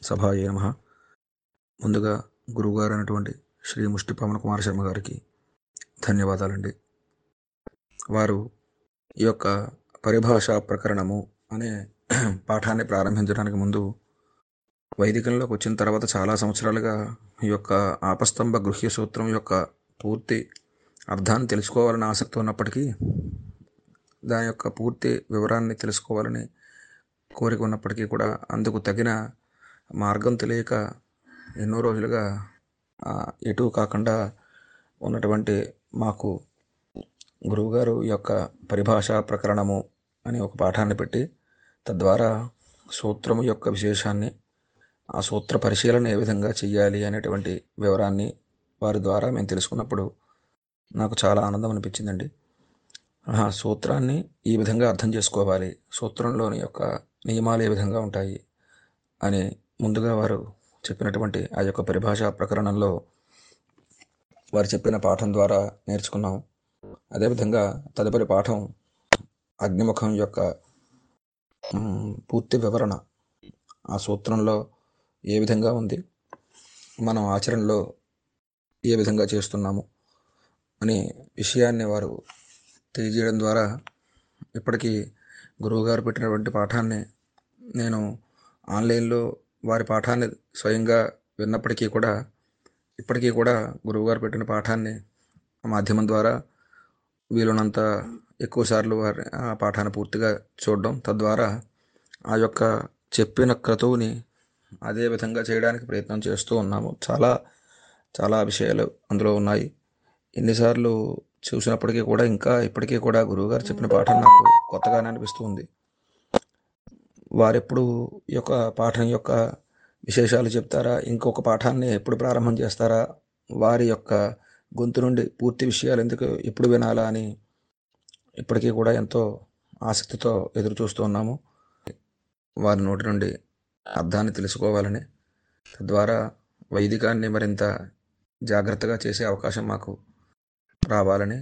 సభాయే నమ ముందుగా గురువుగారు అయినటువంటి శ్రీ ముష్టి పవన్ కుమార్ శర్మ గారికి ధన్యవాదాలండి వారు ఈ యొక్క పరిభాషా ప్రకరణము అనే పాఠాన్ని ప్రారంభించడానికి ముందు వైదికంలోకి వచ్చిన తర్వాత చాలా సంవత్సరాలుగా ఈ యొక్క ఆపస్తంభ గృహ్య సూత్రం యొక్క పూర్తి అర్థాన్ని తెలుసుకోవాలని ఆసక్తి ఉన్నప్పటికీ దాని యొక్క పూర్తి వివరాన్ని తెలుసుకోవాలని కోరిక ఉన్నప్పటికీ కూడా అందుకు తగిన మార్గం తెలియక ఎన్నో రోజులుగా ఆ, ఎటు కాకుండా ఉన్నటువంటి మాకు గురువుగారు ఈ యొక్క పరిభాషా ప్రకరణము అనే ఒక పాఠాన్ని పెట్టి తద్వారా సూత్రము యొక్క విశేషాన్ని ఆ సూత్ర పరిశీలన ఏ విధంగా చేయాలి అనేటువంటి వివరాన్ని వారి ద్వారా మేము తెలుసుకున్నప్పుడు నాకు చాలా ఆనందం అనిపించిందండి ఆ సూత్రాన్ని ఈ విధంగా అర్థం చేసుకోవాలి సూత్రంలోని యొక్క నియమాలు ఏ విధంగా ఉంటాయి అని ముందుగా వారు చెప్పినటువంటి ఆ యొక్క పరిభాషా ప్రకరణంలో వారు చెప్పిన పాఠం ద్వారా నేర్చుకున్నాం అదేవిధంగా తదుపరి పాఠం అగ్నిముఖం యొక్క మ్, పూర్తి వివరణ ఆ సూత్రంలో ఏ విధంగా ఉంది మనం ఆచరణలో ఏ విధంగా చేస్తున్నాము అనే విషయాన్ని వారు తెలియజేయడం ద్వారా ఇప్పటికీ గురువుగారు పెట్టినటువంటి పాఠాన్ని నేను ఆన్లైన్లో వారి పాఠాన్ని స్వయంగా విన్నప్పటికీ కూడా ఇప్పటికీ కూడా గురువుగారు పెట్టిన పాఠాన్ని మాధ్యమం ద్వారా వీలున్నంత ఎక్కువ సార్లు వారి ఆ పాఠాన్ని పూర్తిగా చూడడం తద్వారా ఆ యొక్క చెప్పిన క్రతువుని అదే విధంగా చేయడానికి ప్రయత్నం చేస్తూ ఉన్నాము చాలా చాలా విషయాలు అందులో ఉన్నాయి ఎన్నిసార్లు చూసినప్పటికీ కూడా ఇంకా ఇప్పటికీ కూడా గురువుగారు చెప్పిన పాఠం నాకు కొత్తగానే అనిపిస్తుంది వారెప్పుడు ఈ యొక్క పాఠం యొక్క విశేషాలు చెప్తారా ఇంకొక పాఠాన్ని ఎప్పుడు ప్రారంభం చేస్తారా వారి యొక్క గొంతు నుండి పూర్తి విషయాలు ఎందుకు ఎప్పుడు వినాలా అని ఇప్పటికీ కూడా ఎంతో ఆసక్తితో ఎదురు చూస్తూ ఉన్నాము వారి నోటి నుండి అర్థాన్ని తెలుసుకోవాలని తద్వారా వైదికాన్ని మరింత జాగ్రత్తగా చేసే అవకాశం మాకు రావాలని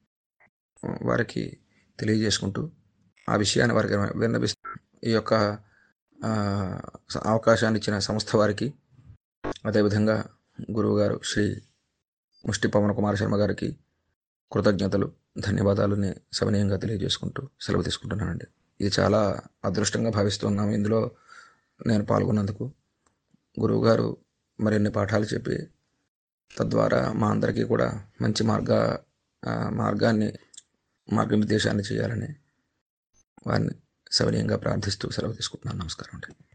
వారికి తెలియజేసుకుంటూ ఆ విషయాన్ని వారికి విన్నపిస్తూ ఈ యొక్క ఆ, అవకాశాన్ని ఇచ్చిన సంస్థ వారికి అదేవిధంగా గురువుగారు శ్రీ ముష్టి పవన్ కుమార్ శర్మ గారికి కృతజ్ఞతలు ధన్యవాదాలని సవినయంగా తెలియజేసుకుంటూ సెలవు తీసుకుంటున్నానండి ఇది చాలా అదృష్టంగా భావిస్తున్నాము ఇందులో నేను పాల్గొన్నందుకు గురువుగారు మరిన్ని పాఠాలు చెప్పి తద్వారా మా అందరికీ కూడా మంచి మార్గ ఆ, మార్గాన్ని మార్గనిర్దేశాన్ని చేయాలని వారిని సవినయంగా ప్రార్థిస్తూ సెలవు తీసుకుంటున్నాను నమస్కారం అండి